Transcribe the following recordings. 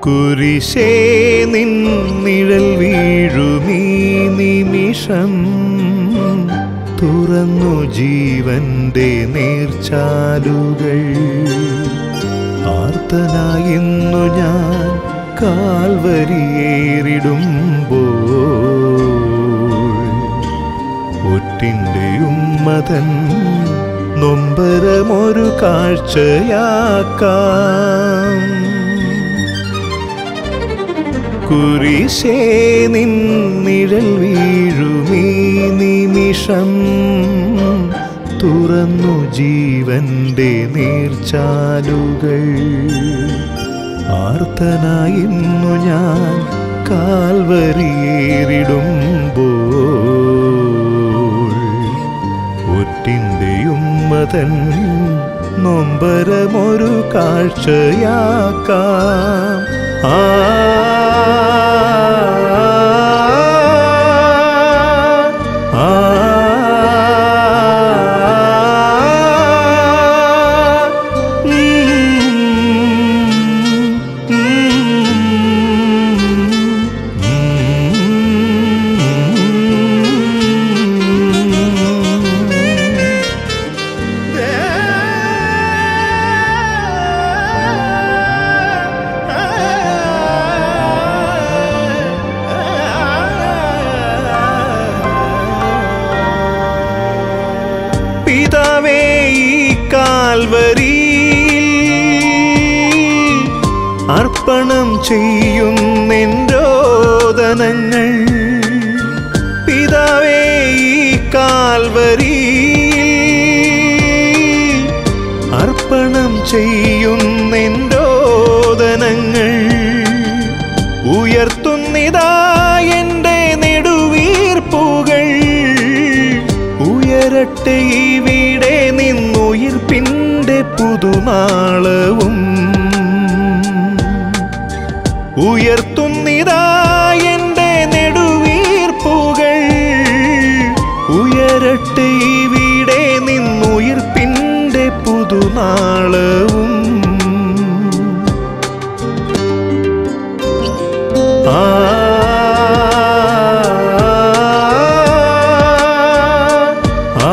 കുരിശേ നിൻ നിഴൽ വീഴുമീ നിമിഷം തുറന്നു ജീവന്റെ നേർച്ചാലുകൾ ആർത്തനായിന്നു ഞാൻ കാൽവരിയേറിടുമ്പോൾ ഒറ്റിൻ്റെ ഉമ്മതൻ നൊമ്പരമൊരു കാഴ്ചയാക്കാം കുരിശേ നിൻ നിഴൽ വീഴുമീ നിമിഷം തുറന്നു ജീവന്റെ നീർച്ചാലുകൾ ആർത്തനായിന്നു ഞാൻ കാൽവരിയേറിടുമ്പോൾ ഒറ്റിൻ്റെ ഉമ്മതൻ നൊമ്പരമൊരു കാഴ്ചയാക്കാം ആ ആ പിതാവേ ഈ കാൽവരി അർപ്പണം ചെയ്യുന്നെൻരോദനങ്ങൾ പിതാവേ ഈ കാൽവരി അർപ്പണം ചെയ്യുന്നെൻരോദനങ്ങൾ ഉയർത്തുന്നിതാ എൻ്റെ നെടുവീർപ്പുകൾ ഉയരട്ടെ ഇവിടെ നിന്നുയിർപ്പിൻ്റെ പുതുനാളവും ഉയർത്തുന്നിതാ എൻ്റെ നെടുവീർപ്പുകൾ ഉയരട്ടെ ഇവിടെ നിന്നുയിർപ്പിൻ്റെ പുതുനാളവും ആ ആ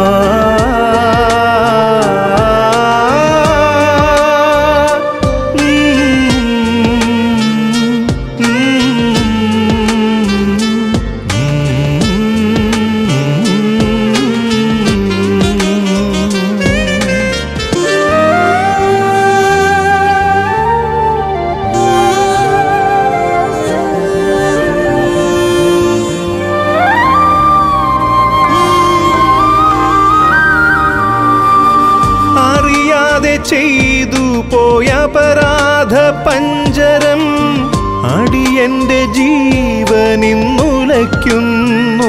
അറിയാതെ ചെയ്തു പോയ അപരാധ പഞ്ചരം അടിയന്റെ ജീവനിന്നുലയ്ക്കുന്നു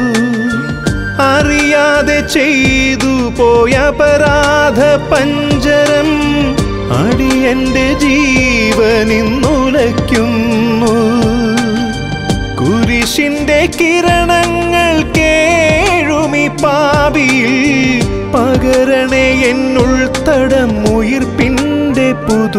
അറിയാതെ ചെയ്തു പോയ അപരാധ പഞ്ചരം അടിയന്റെ ജീവനിന്നുലയ്ക്കുന്നു കുരിശിന്റെ കിരണങ്ങൾ കേഴുമി പാപിയിൽ പകരണേ എന്നുൾത്തടം ഉയിർപ്പിന്റെ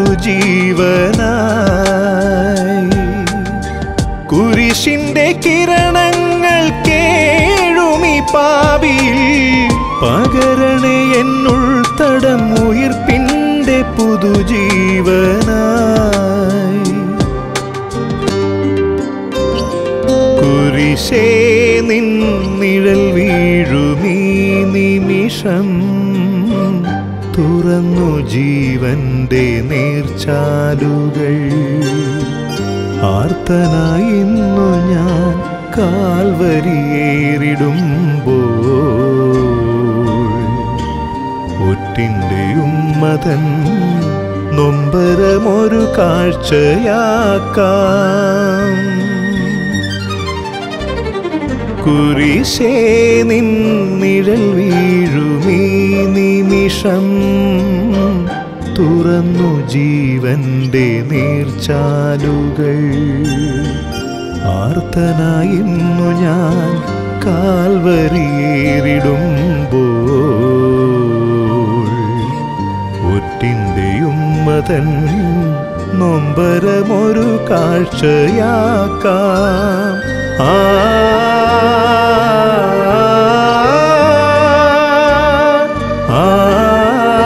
പുതുജീവനായി കുരിശിന്റെ കിരണങ്ങൾ കേഴുമി പാപിയിൽ പകരണേ എന്നുൾത്തടം ഉയിർപ്പിന്റെ പുതുജീവനായി കുരിശേ നിൻ നിഴൽ വീഴുമീ നിമിഷം തുറന്നു ജീവന്റെ നേർച്ചാലുകൾ ആർത്തനായിന്നു ഞാൻ കാൽവരിയേറിടുമ്പോൾ ഒറ്റിൻ്റെ ഉമ്മതൻ നൊമ്പരമൊരു കാഴ്ചയാക്കാം കുരിശേ നിൻ നിഴൽ വീഴുമീ നിമിഷം തുറന്നു ജീവന്റെ നീർച്ചാലുകൾ ആർത്തനായിന്നു ഞാൻ കാൽവരിയേറിടുമ്പോൾ ഒറ്റിൻ്റെ ഉമ്മതൻ നൊമ്പരമൊരു കാഴ്ചയാക്കാം ആ ആ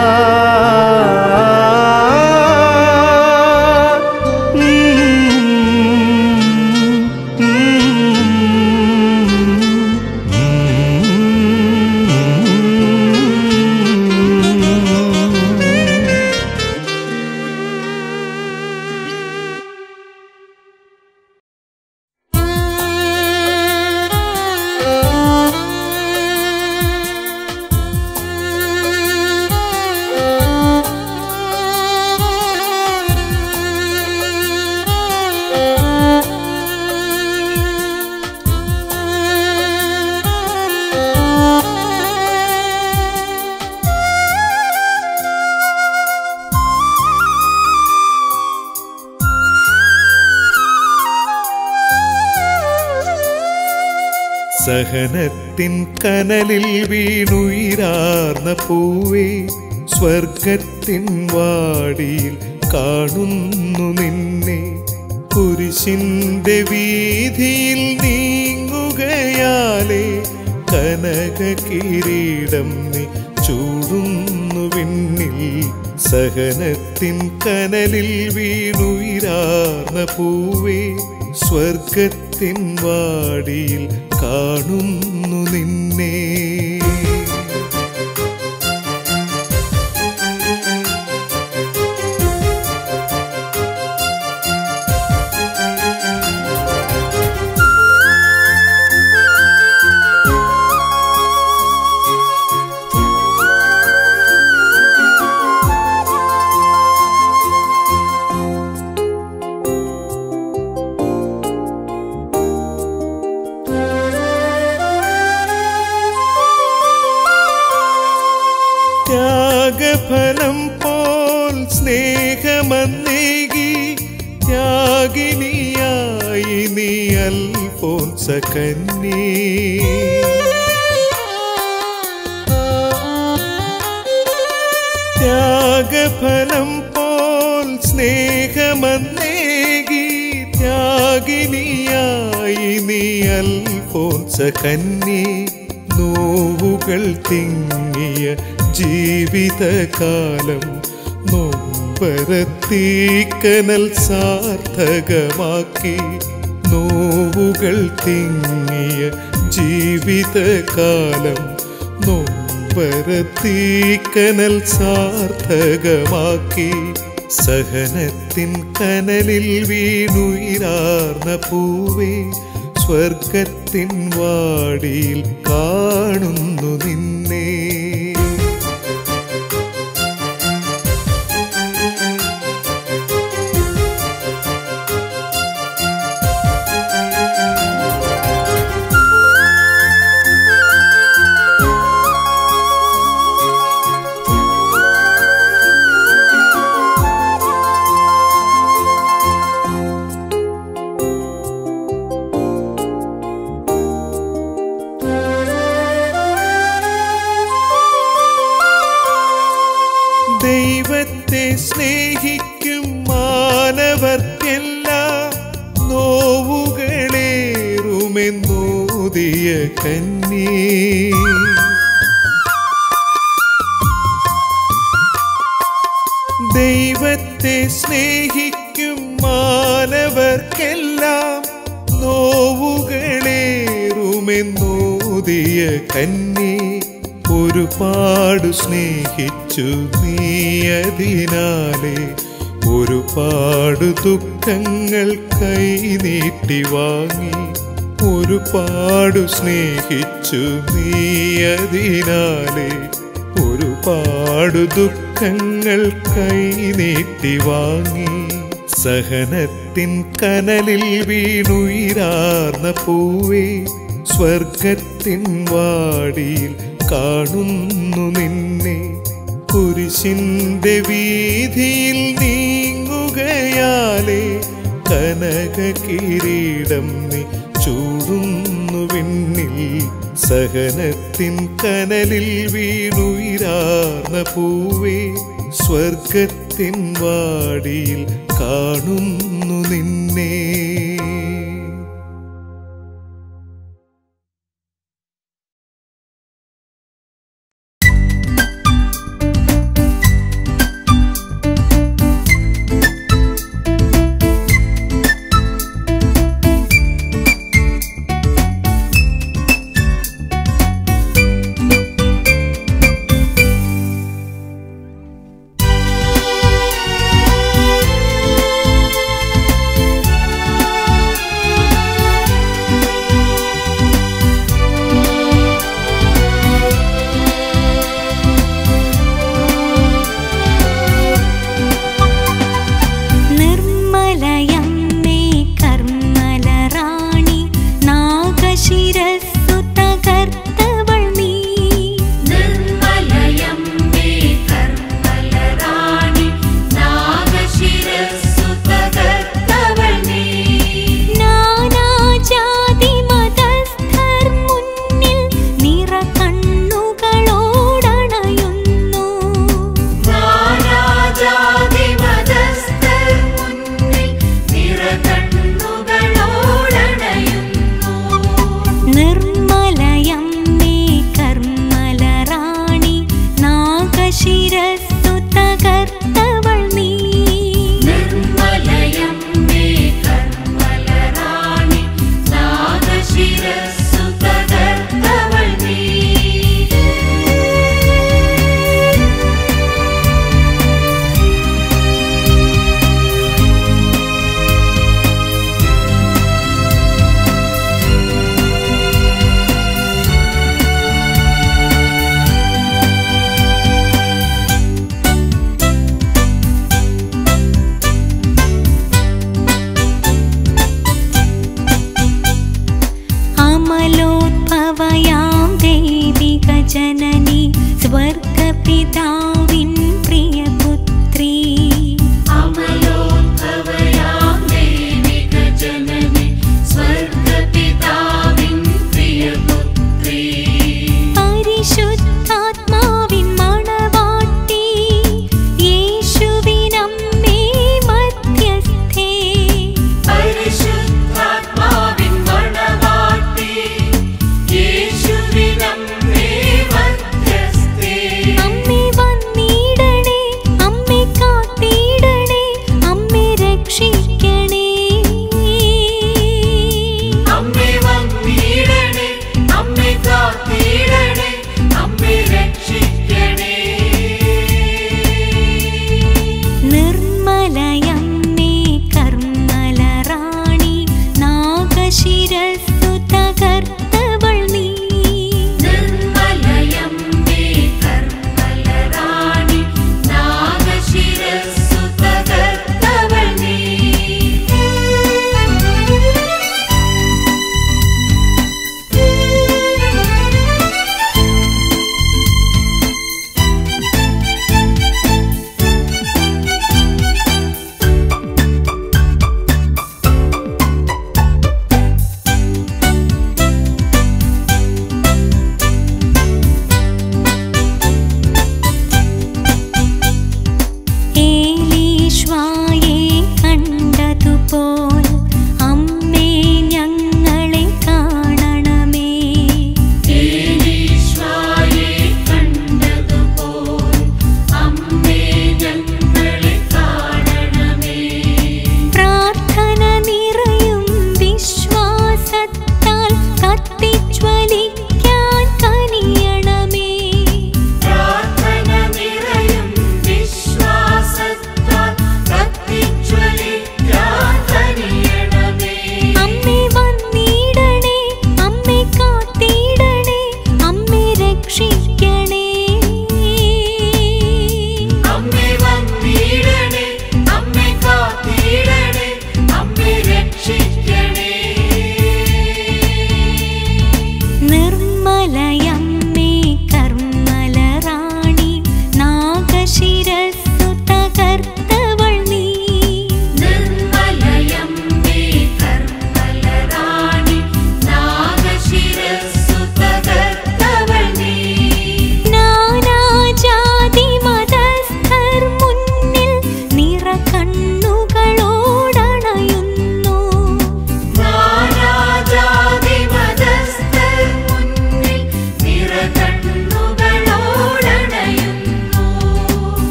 സഹനത്തിൻ കനലിൽ വീണുയിരാർന്ന പൂവേ സ്വർഗത്തിൻ വാടിയിൽ കാണുന്നു നിന്നെ കുരിശിന്റെ വീതിയിൽ നീങ്ങുകയാലേ കനക കിരീടം നീ ചൂടുന്നു വിണ്ണിൽ സഹനത്തിൻ കനലിൽ വീണുയിരാർന്ന പൂവേ സ്വർഗത്തിൻ വാടിയിൽ കാണുന്നു നിന്നെ ത്യാഗഫലം പോൽ സ്നേഹമന്നേകി ത്യാഗിനിയായി നീ അൽഫോൻസ കന്നി ത്യാഗഫലം പോൽ സ്നേഹമന്നേകി ത്യാഗിനിയായി നീ അൽഫോൻസ കന്നി നോവുകൾ തിങ്ങിയ ജീവിതകാലം നൊമ്പരത്തീക്കനൽ സാർത്ഥകമാക്കി നോവുകൾ തിങ്ങിയ ജീവിതകാലം നൊമ്പരത്തീക്കനൽ സാർത്ഥകമാക്കി സഹനത്തിൻ കനലിൽ വീണുയിരാർന്ന പൂവേ സ്വർഗത്തിൻ വാടിയിൽ കാണുന്നു നിന്നെ ദൈവത്തെ സ്നേഹിക്കും മാനവർക്കെല്ലാം നോവുകളേറുമെന്നോതിയ കന്നി ദൈവത്തെ സ്നേഹിക്കും മാനവർക്കെല്ലാം നോവുകളേറുമെന്നോതിയ കന്നി ഒരുപാട് സ്നേഹിച്ചു നീയതിനാലെ ഒരുപാട് ദുഃഖങ്ങൾ കൈനീട്ടി വാങ്ങി ഒരുപാട് സ്നേഹിച്ചു നീയതിനാലെ ഒരുപാട് ദുഃഖങ്ങൾ കൈനീട്ടി വാങ്ങി സഹനത്തിൻ കനലിൽ വീണുയിരാർന്ന പൂവേ സ്വർഗത്തിൻ വാടിയിൽ കാണുന്നു നിന്നെ കുരിശിന്റെ വീതിയിൽ നീങ്ങുകയാലേ കനക കിരീടം നീ ചൂടുന്നു വിണ്ണിൽ സഹനത്തിൻ കനലിൽ വീണുയിരാർന്ന പൂവേ സ്വർഗത്തിൻ വാടിയിൽ കാണുന്നു നിന്നെ നിർമ്മലയമ്മേ കർമ്മലറാണി നാഗശിരസ്സു തകർത്തവൾ നീ നിർമ്മലയമ്മേ കർമ്മലറാണി നാഗശിരസ്സു തകർത്തവൾ നീ നാനാജാതി മതസ്ഥർ മുന്നിൽ നിറകണ്ണുകളോടണയുന്നു നാനാജാതി മതസ്ഥർ മുന്നിൽ നിറകണ്ണുകളോടണയുന്നു നിർമ്മലയമ്മേ കർമ്മലറാണി നാഗശിരസ്സു തകർത്തവൾ നീ നിർമ്മലയമ്മേ കർമ്മലറാണി നാഗശിരസ്സു തകർത്തവൾ നീ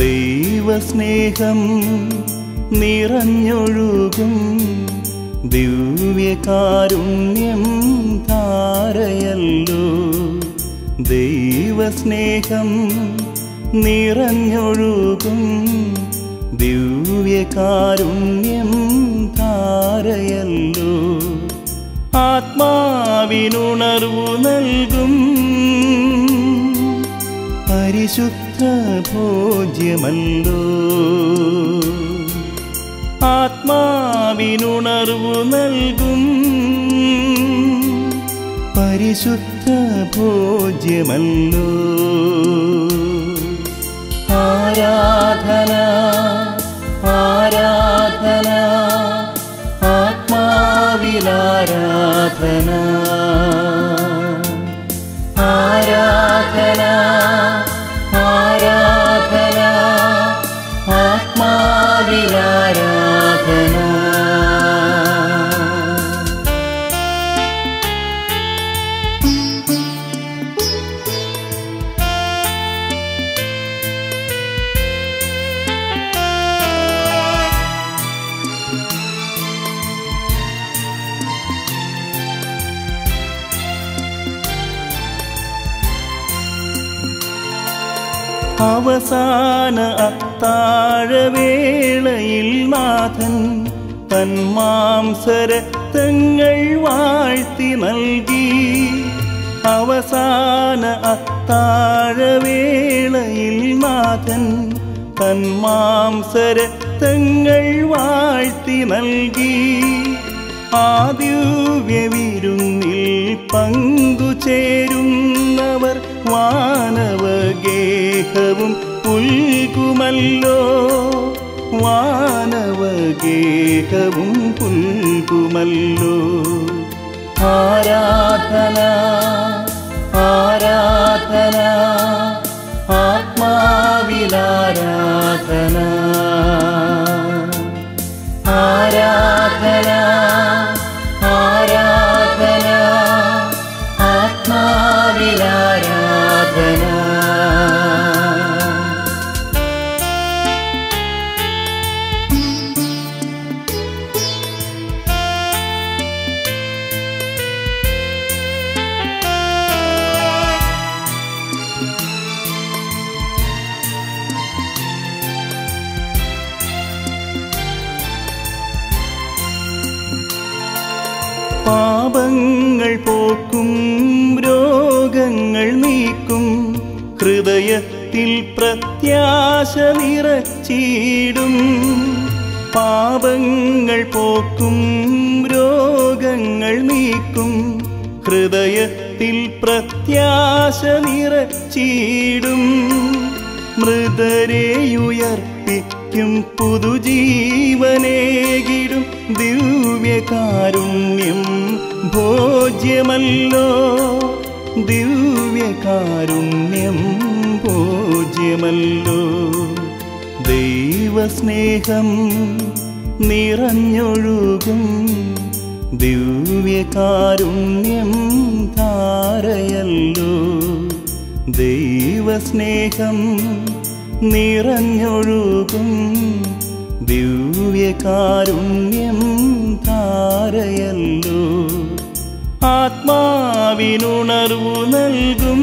ദൈവസ്നേഹം നിറഞ്ഞൊഴുകും ദിവ്യകാരുണ്യം ധാരയല്ലോ ദൈവസ്നേഹം നിറഞ്ഞൊഴുകും ദിവ്യകാരുണ്യം ധാരയല്ലോ ആത്മാവിനുണർവു നൽകും പരിശുദ്ധ ഭോജ്യമല്ലോ ആത്മാവിനുണർവു നൽകും പരിശുദ്ധ ഭോജ്യമല്ലോ ആരാധന ആരാധന ആത്മാവിലാരാധന ആരാധന ആരാധന ആത്മാവിലാരാധന അവസാന അത്താഴവേളയിൽ നാഥൻ തന്മാംസരക്തങ്ങൾ വാഴ്ത്തി നൽകി അവസാന അത്താഴവേളയിൽ നാഥൻ തന്മാംസരക്തങ്ങൾ വാഴ്ത്തി നൽകി ആദിവ്യവിരുന്നിൽ പങ്കുചേരുന്നവർ വാനവഗേഹവും പുൽകുമല്ലോ വാനവഗേഹവും പുൽകുമല്ലോ ആരാധന ആരാധന ആത്മാവിലാരാധന ആരാധന ആരാധന ആത്മാവിലാരാധന പാപങ്ങൾ പോക്കും രോഗങ്ങൾ നീക്കും ഹൃദയത്തിൽ പ്രത്യാശ നിറച്ചിടും പാപങ്ങൾ പോക്കും രോഗങ്ങൾ നീക്കും ഹൃദയത്തിൽ പ്രത്യാശ നിറച്ചിടും മൃതരെയുയർപ്പിക്കും പുതുജീവനേകിടും ദിവ്യകാരുണ്യം ഭോജ്യമല്ലോ ദിവ്യകാരുണ്യം ഭോജ്യമല്ലോ ദൈവസ്നേഹം നിറഞ്ഞൊഴുകും ദിവ്യകാരുണ്യം ധാരയല്ലോ ദൈവസ്നേഹം നിറഞ്ഞൊഴുകും ദിവ്യകാരുണ്യം ധാരയല്ലോ ആത്മാവിനുണർവു നൽകും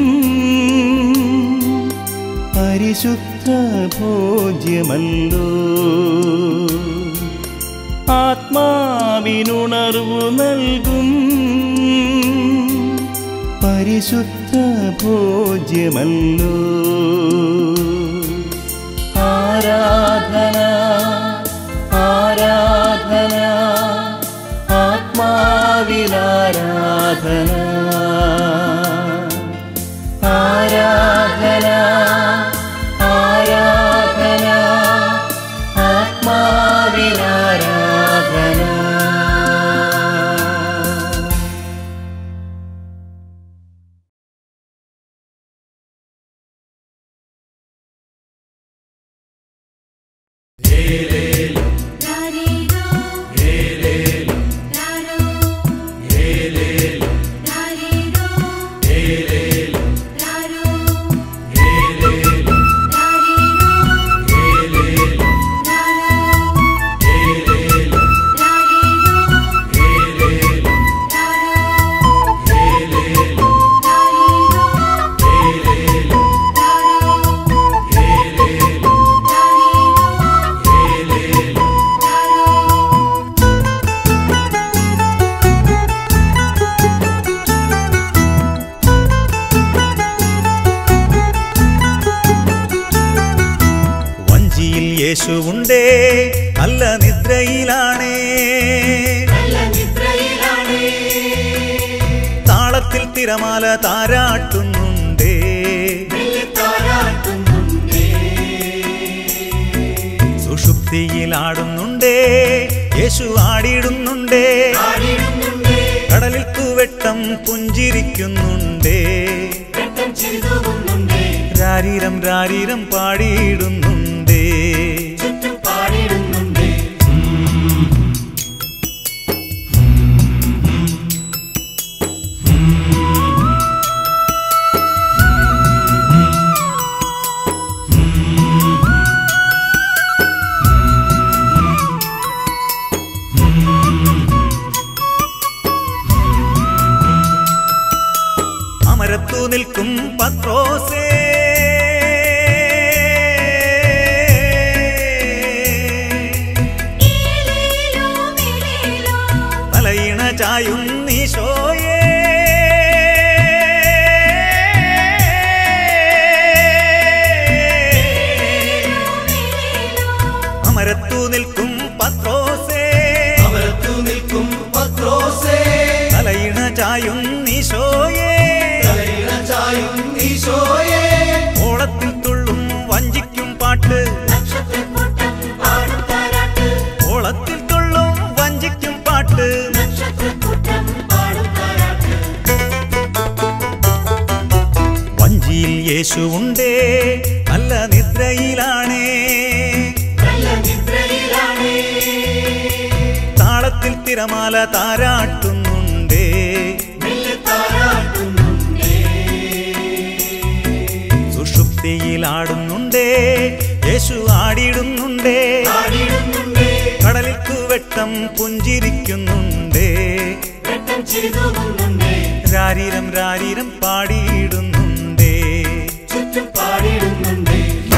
പരിശുദ്ധ ഭോജ്യമല്ലോ ആത്മാവിനുണർവു നൽകും പരിശുദ്ധ ഭോജ്യമല്ലോ ആരാധന ആരാധന ആത്മാവിലാരാധന ആരാധന ആരാധന ആത്മാവിലാരാധന രാരീരോ രാരോ രാരീരോ രാരോ രാരീരോ യേശുവുണ്ടേ നല്ല നിദ്രയിലാണേ നല്ല നിദ്രയിലാണേ താളത്തിൽ തിരമാല താരാട്ടുന്നുണ്ടേ മെല്ലെ താരാട്ടുന്നുണ്ടേ സുഷുപ്തിയിലാടുന്നുണ്ടേ യേശു ആടിയിടുന്നുണ്ടേ ആടിയിടുന്നുണ്ടേ കടലിൽ തൂവെട്ടം പുഞ്ചിരിക്കുന്നുണ്ടേ വെട്ടം ചിരിതൂകുന്നുണ്ടേ രാരീരം രാരീരം പാടിയിടുന്നുണ്ടേ ചുറ്റും പാടിയിടുന്നുണ്ടേ അമരത്തു നിൽക്കും പത്രോസേ ഏലേലോ മേലേലോ തലയിണ ചായും നീശോയേ മേലേലോ അമരത്തു നിൽക്കും പത്രോസേ അമരത്തു നിൽക്കും പത്രോസേ തലയിണ ചായും നീശോയേ തലയിണ ചായും ഈശോയേ ഓളത്തിൽ തുള്ളും വഞ്ചിക്കും പാട്ട് നക്ഷത്രക്കൂട്ടം പാടും താരാട്ട് ഓളത്തിൽ തുള്ളും വഞ്ചിക്കും പാട്ട് നക്ഷത്രക്കൂട്ടം പാടും താരാട്ട് വഞ്ചിയിൽ യേശുവുണ്ടേ നല്ല നിദ്രയിലാണേ നല്ല നിദ്രയിലാണേ താളത്തിൽ തിരമാല താരാട്ടുന്നുണ്ടേ മെല്ലെ താരാട്ടുന്നുണ്ടേ സുഷുപ്തിയിലാടുന്നുണ്ടേ യേശു ആടിയിടുന്നുണ്ടേ ആടിയിടുന്നുണ്ടേ കടലിൽ തൂവെട്ടം പുഞ്ചിരിക്കുന്നുണ്ടേ വെട്ടം ചിരിതൂകുന്നുണ്ടേ രാരീരം രാരീരം പാടിയിടുന്നുണ്ടേ ചുറ്റും പാടിയിടുന്നുണ്ടേ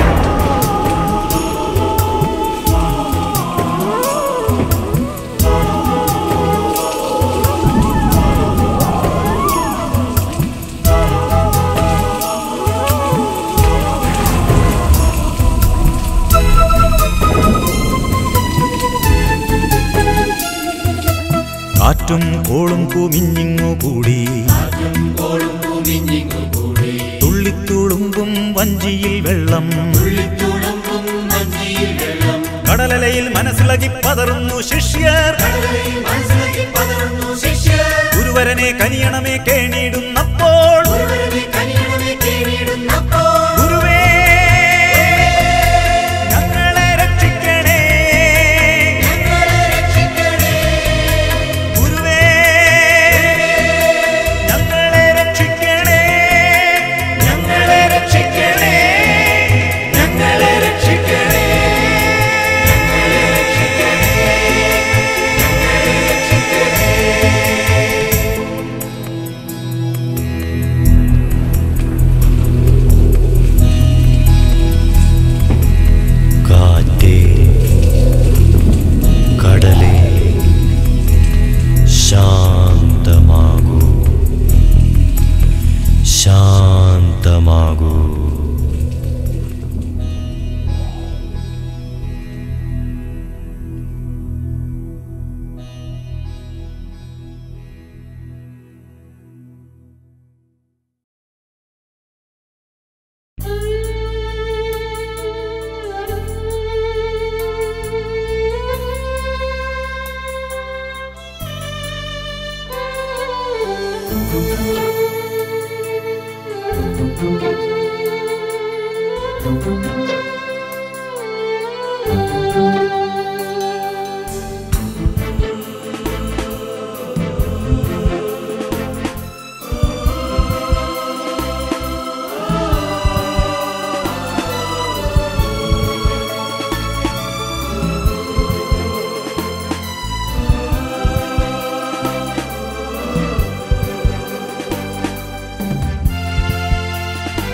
കാറ്റും കോളും കുമിഞ്ഞിങ്ങു കൂടി തുള്ളിത്തുളുമ്പും വഞ്ചിയിൽ വെള്ളം തുള്ളിത്തുളുമ്പും മഞ്ഞിയിൽ വെള്ളം കടലലയിൽ മനസ്സിളകി പതറുന്നു ശിഷ്യർ കടലിൽ മനസ്സിലാക്കി പതറുന്നു ശിഷ്യർ ഗുരുവരനെ കനിയണമേ കേണിയിടുന്നപ്പോൾ ഒരുവരുടെ കനിയണമേ കേണിയിടുന്നപ്പോൾ ഗുരുവേ ഞങ്ങളെ രക്ഷിക്കണേ ഞങ്ങളെ രക്ഷിക്കണേ ഗുരുവേ ഞങ്ങളെ രക്ഷിക്കണേ ഞങ്ങളെ രക്ഷിക്കണേ ഞങ്ങളെ രക്ഷിക്കണേ കാറ്റേ കടലേ ശാന്തമാകൂ ശാന്തമാകൂ യേശുവേ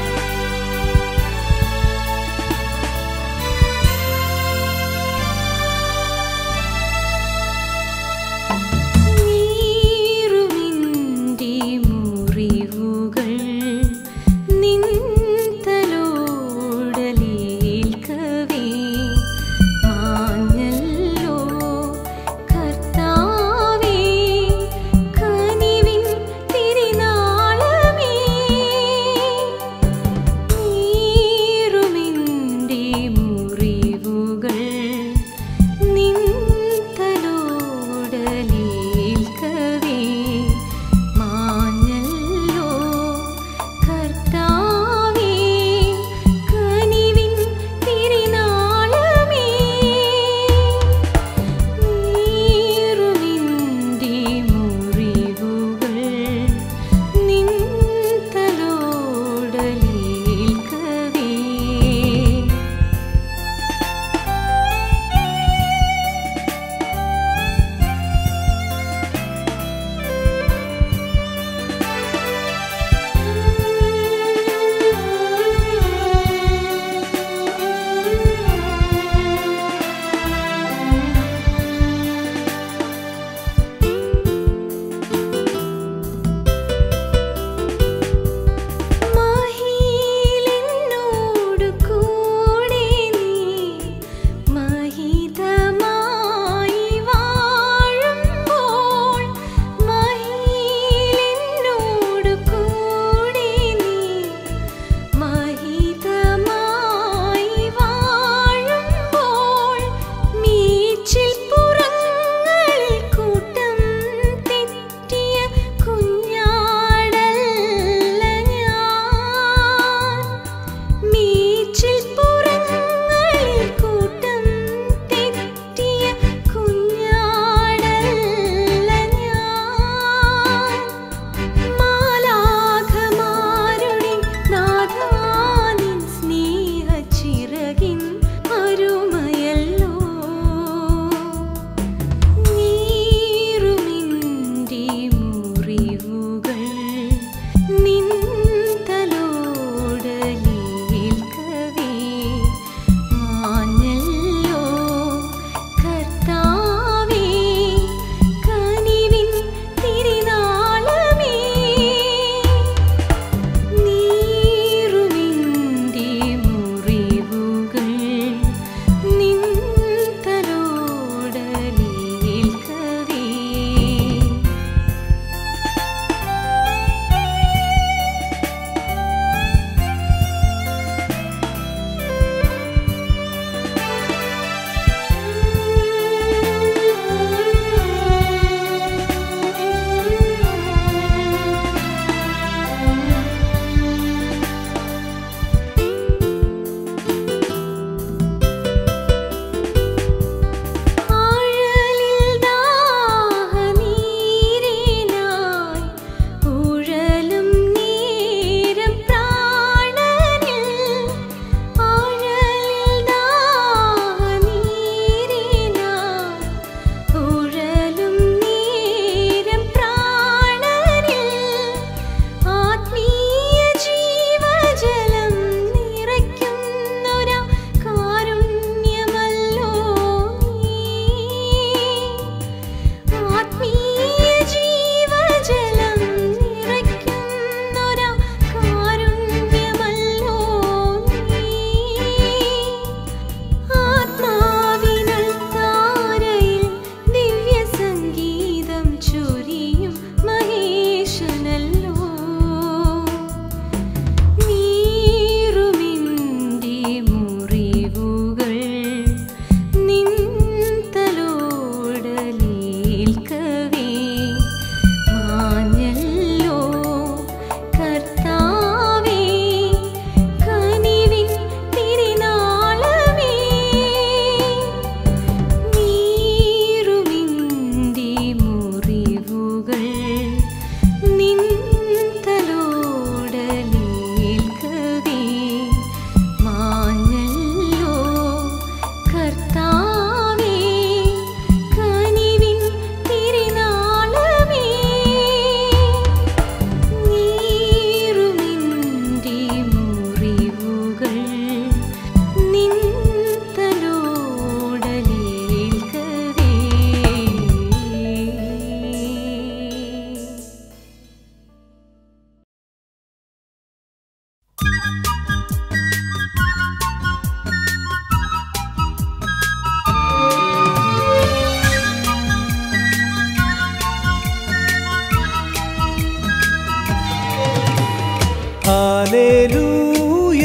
ഹാലേലൂയ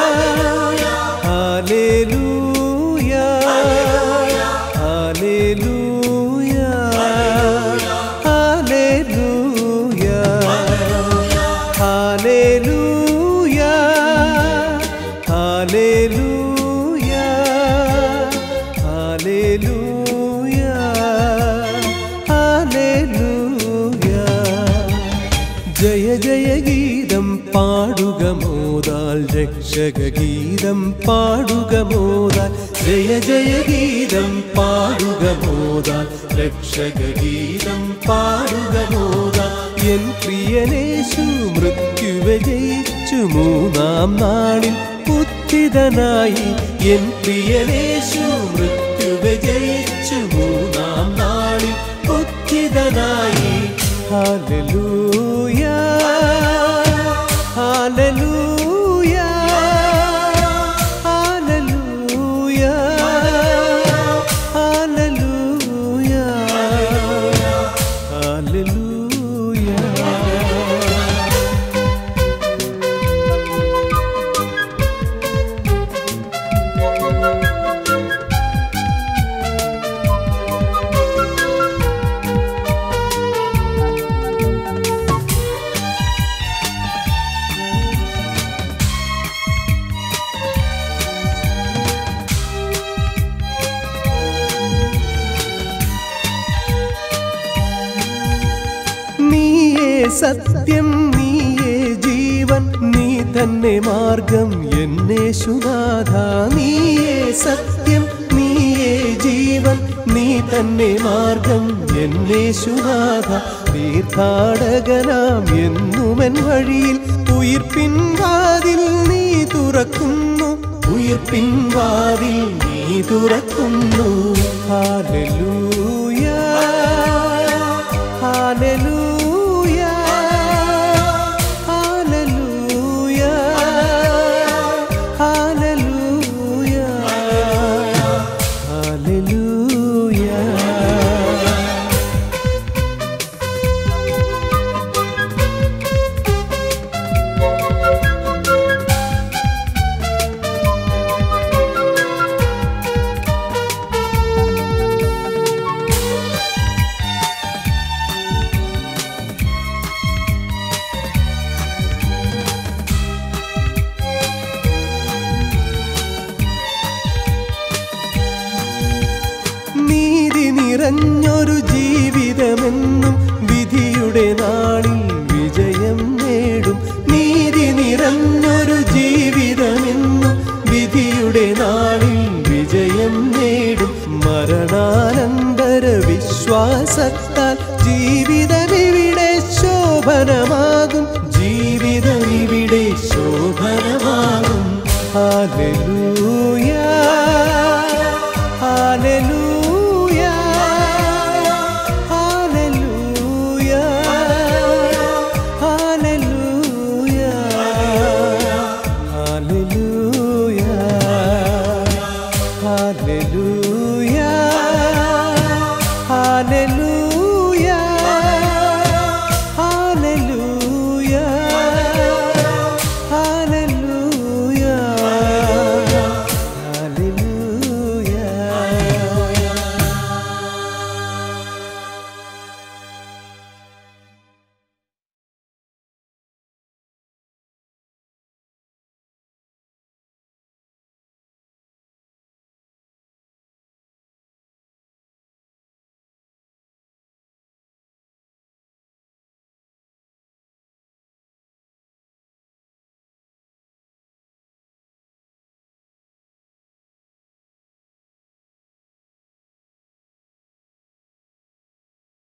ഹാലേലൂയ ഹാലേലൂയ ഹാലേലൂയ ഹാലേലൂയ ഹാലേലൂയ ഹാലേലൂയ ഹാലേലൂയ ജയ ജയ ഗീതം പാടുക മോതാൽ രക്ഷക ഗീതം പാടുക മോതാൽ ജയ ജയ ഗീതം പാടുക മോതാൽ രക്ഷക ഗീതം പാടുക മോതാൽ എൻ പ്രിയനേശു മൃത്യുവെ ജയിച്ചു മൂന്നാം നാളിൽ ഉത്തിതനായി എൻ പ്രിയനേശു മൃത്യുവെ ജയിച്ചു മൂന്നാം നാളിൽ ഉത്തിതനായി ഹാലലൂയ ഹാലലൂയ ഹാലലൂയ ഹാലലൂയ ഹാലലൂയ നീയേ സത്യം നീയേ ജീവൻ നീ തന്നെ മാർഗം എന്നെ ശുനാഥ നീയേ സത്യം നീയേ ജീവൻ നീ തന്നെ മാർഗം എന്നെ ശുനാഥ തീർത്ഥാടകനാം എന്നുമെൻ വഴിയിൽ ഉയിർപ്പിൻ വാതിൽ നീ തുറക്കുന്നു ഉയിർപ്പിൻ വാതിൽ നീ തുറക്കുന്നു ഹാലലൂയ ഹാലലൂയ ഹാലലൂയ ഹാലലൂയ ഹാലലൂയ നീതി നിറഞ്ഞൊരു ജീവിതമെന്നും വിധിയുടെ നാളിൽ വിജയം നേടും നീതി നിറഞ്ഞൊരു ജീവിതമെന്നും വിധിയുടെ നാളിൽ വിജയം നേടും മരണാനന്തര വിശ്വാസത്താൽ ജീവിതമിവിടെ ശോഭനമാകും ജീവിതമിവിടെ ശോഭനമാകും ഹാലലൂയ